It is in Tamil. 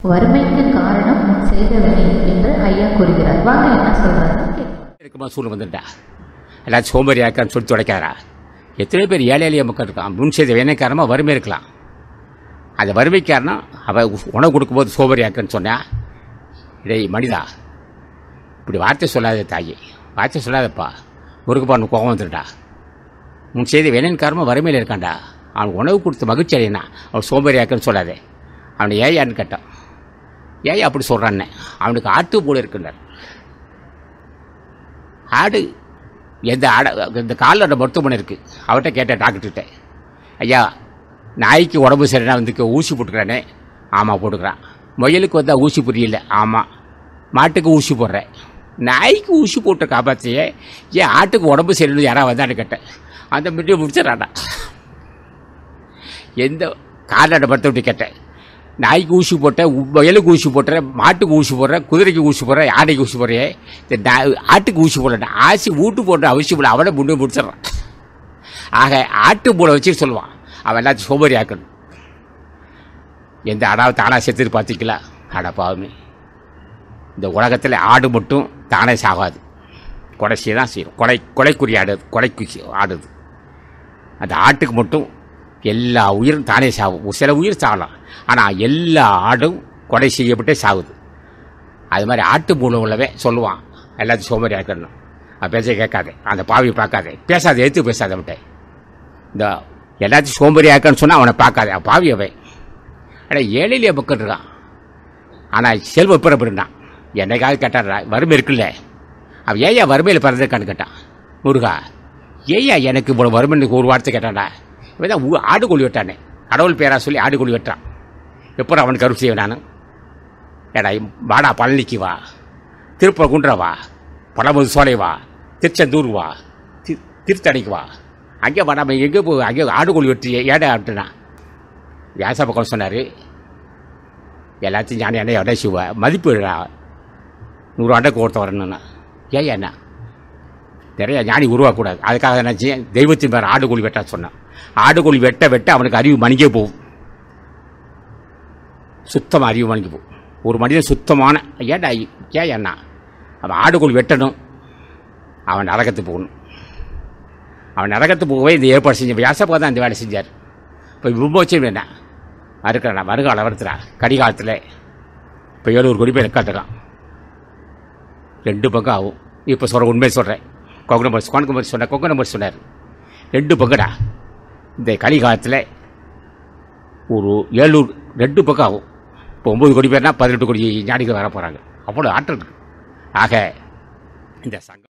வறுமைக்கு காரணம் முன் செய்த வினை என்று ஐயா கூறுகிறார் வாங்க என்ன சொல்றாருன்னு கேட்கலாம். இருக்குமா சூழ்நிலை வந்துட்டா எல்லாத்தையும் சோம்பேறி ஆக்கான்னு சொல்லி துடைக்காரா எத்தனை பேர் ஏழை எளிய மக்கள் இருக்கான் முன் செய்த வேணை காரணமாக வறுமை இருக்கலாம் அந்த வறுமை காரணம் அவள் உணவு கொடுக்கும்போது சோம்பேறி ஆக்குன்னு சொன்னா டேய் மனிதா இப்படி வார்த்தை சொல்லாத தாயி வார்த்தை சொல்லாதப்பா முருகப்பான்னு கோபம் வந்துட்டா முன் செய்த வேணையின் காரணமாக வறுமையில் இருக்கான்டா அவனுக்கு உணவு கொடுத்து மகிழ்ச்சி அடையினா அவன் சோம்பேறி ஆக்குன்னு சொல்லாதே அவனை ஏயான்னு கேட்டான் ஏன் அப்படி சொல்கிறான்னு அவனுக்கு ஆட்டு போல இருக்குன்றார் ஆடு எந்த ஆட இந்த காலில் மருத்துவமனை இருக்குது அவர்கிட்ட கேட்டேன் டாக்டர்கிட்ட ஐயா நாய்க்கு உடம்பு சரினா வந்து ஊசி போட்டுக்கிறானே ஆமாம் போட்டுக்கிறான் முயலுக்கு வந்தால் ஊசி புரியல ஆமாம் மாட்டுக்கு ஊசி போடுறேன் நாய்க்கு ஊசி போட்டு காப்பாற்றியே ஏன் ஆட்டுக்கு உடம்பு சரியில்லை யாராவது வந்தான்னு கேட்டேன் அந்த மீட்டிங் முடிச்சிடறாடா எந்த கால்நடை மருத்துவத்தை கேட்டேன் நாய்க்கு ஊசி போட்டேன் உ- முயலுக்கு ஊசி போட்டுறேன் மாட்டுக்கு ஊசி போடுறேன் குதிரைக்கு ஊசி போடுறேன் யானைக்கு ஊசி போடுறேன் இந்த நா- ஆட்டுக்கு ஊசி போடுறேன் ஆசி ஊட்டு போடுற அவசியம் இல்லை அவனை முன்னே முடிச்சிடறான் ஆக ஆட்டு மூளை வச்சு சொல்லுவான் அவன் எல்லாத்தையும் சோம்பேறி ஆக்கணும் எந்த அடாவது தானாக செத்துட்டு பார்த்திங்களா அட பாவமே இந்த உலகத்தில் ஆடு மட்டும் தானே சாகாது கொலை செய்ய தான் செய்யும் கொலை கொலைக்குரிய ஆடு கொலைக்கு ஆடுது அந்த ஆட்டுக்கு மட்டும் எல்லா உயிரும் தானே சாகும் ஒரு சில உயிர் சாகலாம் ஆனால் எல்லா ஆடும் கொலை செய்யப்பட்டே சாகுது அது மாதிரி ஆட்டு மூலம் உள்ளவே சொல்லுவான் எல்லாத்தையும் சோம்பேறி ஆக்கணும் அவன் பேச கேட்காதே அந்த பாவியை பார்க்காதே பேசாத எடுத்து பேசாத அவன்கிட்ட இந்த எல்லாத்தையும் சோம்பேறி ஆக்கன்னு சொன்னால் அவனை பார்க்காதே அவன் பாவி அவன் ஆனால் ஏழையிலே மக்கள் இருக்கான் ஆனால் செல்வ பிறப்பிருந்தான் என்னைக்காவது கேட்டாரா வறுமை இருக்குல்ல அவன் ஏயா வறுமையில் பிறந்திருக்கான்னு கேட்டான் முருகா ஏயா எனக்கு இவ்வளோ வறுமைன்னு ஒரு வார்த்தை கேட்டான்டா இவன் தான் ஊ- ஆடு கோழி வெட்டானே கடவுள் பேரா சொல்லி ஆடு கோழி வெட்டான் எப்போ அவனுக்கு கருப்பு செய்வேன் நான் ஏடா வாடா பழனிக்கு வா திருப்பூர் குன்றா வா பழமுது சோலை வா திருச்செந்தூர் வா தி திருத்தணிக்கு வா அங்கே வா நம்ம எங்கே போ அங்கே ஆடு கோழி வெட்டி ஏடா அப்படின்னா வியாச பக்கம் சொன்னார் எல்லாத்தையும் ஞானி அண்ணே எடை சிவா மதிப்பு இல்லடா. நூறு ஆண்டுக்கு ஒருத்தன் வரணும்னா ஏன் என்ன நிறைய ஞானி உருவாக்கக்கூடாது அதுக்காக என்ன செய்ய தெய்வத்தின் பேர் ஆடு கோழி வெட்ட சொன்னான் ஆடு கோழி வெட்ட வெட்ட அவனுக்கு அறிவு மணிக்கே போகும் சுத்தமாக அறிவு மணிக்கு போகும் ஒரு மனிதன் சுத்தமான ஏன்டா ஏன் என்ன அவன் ஆடு கோழி வெட்டணும் அவன் நரகத்துக்கு போகணும் அவன் நரகத்துக்கு போகவே இந்த ஏற்பாடு செஞ்ச வியாசப்பா தான் இந்த வேலை செஞ்சார் இப்போ விமோச்சம் என்ன மறுக்கிறா மறுகால வருத்துறா கடிகாலத்தில் இப்போ ஏழூர் கோடி பேர் கட்டுறான் ரெண்டு பங்கு ஆகும் இப்போ சொல்கிற உண்மையை சொல்கிறேன் கொங்கு நம்பர் கொங்கு நம்பர் சொன்ன கொங்கு நம்பர் சொன்னார் ரெண்டு பங்குடா இந்த கலிகாலத்தில் ஒரு ஏழூர் ரெண்டு பக்கம் ஆகும் இப்போ ஒம்பது கோடி பேர்னா பதினெட்டு கோடி ஞானிகள் வர போகிறாங்க அவ்வளோ ஆற்றல் இருக்கு ஆக இந்த சங்கம்